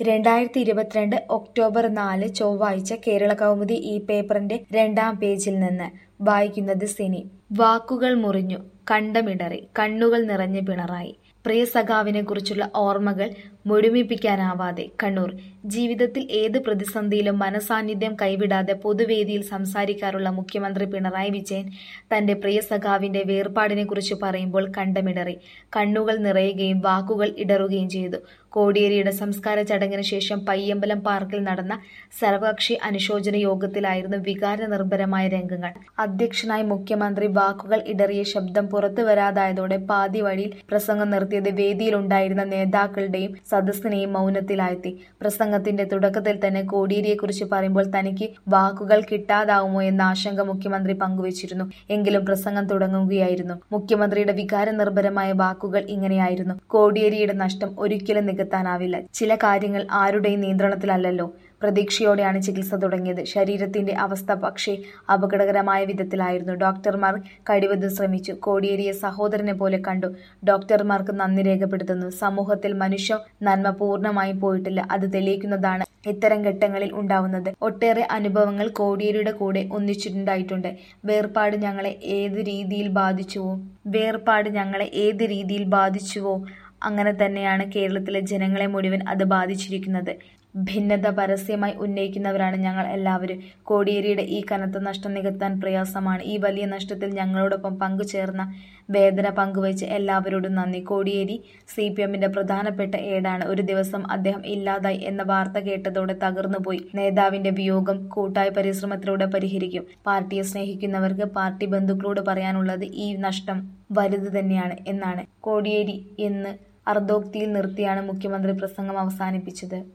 രണ്ടായിരത്തി ഇരുപത്തിരണ്ട് ഒക്ടോബർ നാല് ചൊവ്വാഴ്ച കേരളകൗമുദി ഈ പേപ്പറിന്റെ രണ്ടാം പേജിൽ നിന്ന് വായിക്കുന്നത് സിനി വാക്കുകൾ മുറിഞ്ഞു കണ്ടമിടറി കണ്ണുകൾ നിറഞ്ഞ് പിണറായി പ്രിയ സഖാവിനെക്കുറിച്ചുള്ള ഓർമ്മകൾ മുഴുമിപ്പിക്കാനാവാതെ കണ്ണൂർ ജീവിതത്തിൽ ഏത് പ്രതിസന്ധിയിലും മനസാന്നിധ്യം കൈവിടാതെ പൊതുവേദിയിൽ സംസാരിക്കാറുള്ള മുഖ്യമന്ത്രി പിണറായി വിജയൻ തന്റെ പ്രിയ സഖാവിന്റെ വേർപാടിനെക്കുറിച്ച് പറയുമ്പോൾ കണ്ടമിടറി കണ്ണുകൾ നിറയുകയും വാക്കുകൾ ഇടറുകയും ചെയ്തു കോടിയേരിയുടെ സംസ്കാര ചടങ്ങിന് ശേഷം പയ്യമ്പലം പാർക്കിൽ നടന്ന സർവകക്ഷി അനുശോചന യോഗത്തിലായിരുന്നു വികാര നിർഭരമായ രംഗങ്ങൾ അധ്യക്ഷനായി മുഖ്യമന്ത്രി വാക്കുകൾ ഇടറിയ ശബ്ദം പുറത്തു വരാതായതോടെ പാതി വഴിയിൽ പ്രസംഗം നിർത്തിയത് വേദിയിലുണ്ടായിരുന്ന നേതാക്കളുടെയും സദസ്സിനെയും മൗനത്തിലാഴ്ത്തി പ്രസംഗത്തിന്റെ തുടക്കത്തിൽ തന്നെ കോടിയേരിയെക്കുറിച്ച് പറയുമ്പോൾ തനിക്ക് വാക്കുകൾ കിട്ടാതാവുമോ എന്ന ആശങ്ക മുഖ്യമന്ത്രി പങ്കുവച്ചിരുന്നു എങ്കിലും പ്രസംഗം തുടങ്ങുകയായിരുന്നു മുഖ്യമന്ത്രിയുടെ വികാര നിർഭരമായ വാക്കുകൾ ഇങ്ങനെയായിരുന്നു കോടിയേരിയുടെ നഷ്ടം ഒരിക്കലും നികത്താനാവില്ല ചില കാര്യങ്ങൾ ആരുടെയും നിയന്ത്രണത്തിലല്ലല്ലോ പ്രതീക്ഷയോടെയാണ് ചികിത്സ തുടങ്ങിയത് ശരീരത്തിന്റെ അവസ്ഥ പക്ഷേ അപകടകരമായ വിധത്തിലായിരുന്നു ഡോക്ടർമാർ കഴിവതും ശ്രമിച്ചു കോടിയേരിയെ സഹോദരനെ പോലെ കണ്ടു ഡോക്ടർമാർക്ക് നന്ദി രേഖപ്പെടുത്തുന്നു സമൂഹത്തിൽ മനുഷ്യ നന്മ പൂർണ്ണമായും പോയിട്ടില്ല അത് തെളിയിക്കുന്നതാണ് ഇത്തരം ഘട്ടങ്ങളിൽ ഉണ്ടാവുന്നത് ഒട്ടേറെ അനുഭവങ്ങൾ കോടിയേരിയുടെ കൂടെ ഒന്നിച്ചിട്ടുണ്ടായിട്ടുണ്ട് വേർപാട് ഞങ്ങളെ ഏത് രീതിയിൽ ബാധിച്ചുവോ വേർപാട് ഞങ്ങളെ ഏത് രീതിയിൽ ബാധിച്ചുവോ അങ്ങനെ തന്നെയാണ് കേരളത്തിലെ ജനങ്ങളെ മുഴുവൻ അത് ബാധിച്ചിരിക്കുന്നത് ഭിന്നത പരസ്യമായി ഉന്നയിക്കുന്നവരാണ് ഞങ്ങൾ എല്ലാവരും കോടിയേരിയുടെ ഈ കനത്ത നഷ്ടം നികത്താൻ പ്രയാസമാണ് ഈ വലിയ നഷ്ടത്തിൽ ഞങ്ങളോടൊപ്പം പങ്കുചേർന്ന വേദന പങ്കുവച്ച് എല്ലാവരോടും നന്ദി കോടിയേരി സി പി എമ്മിന്റെ പ്രധാനപ്പെട്ട ഏടാണ് ഒരു ദിവസം അദ്ദേഹം ഇല്ലാതായി എന്ന വാർത്ത കേട്ടതോടെ തകർന്നുപോയി നേതാവിന്റെ വിയോഗം കൂട്ടായ പരിശ്രമത്തിലൂടെ പരിഹരിക്കും പാർട്ടിയെ സ്നേഹിക്കുന്നവർക്ക് പാർട്ടി ബന്ധുക്കളോട് പറയാനുള്ളത് ഈ നഷ്ടം വലുത് തന്നെയാണ് എന്നാണ് കോടിയേരി എന്ന് അർദ്ധോക്തിയിൽ നിർത്തിയാണ് മുഖ്യമന്ത്രി പ്രസംഗം അവസാനിപ്പിച്ചത്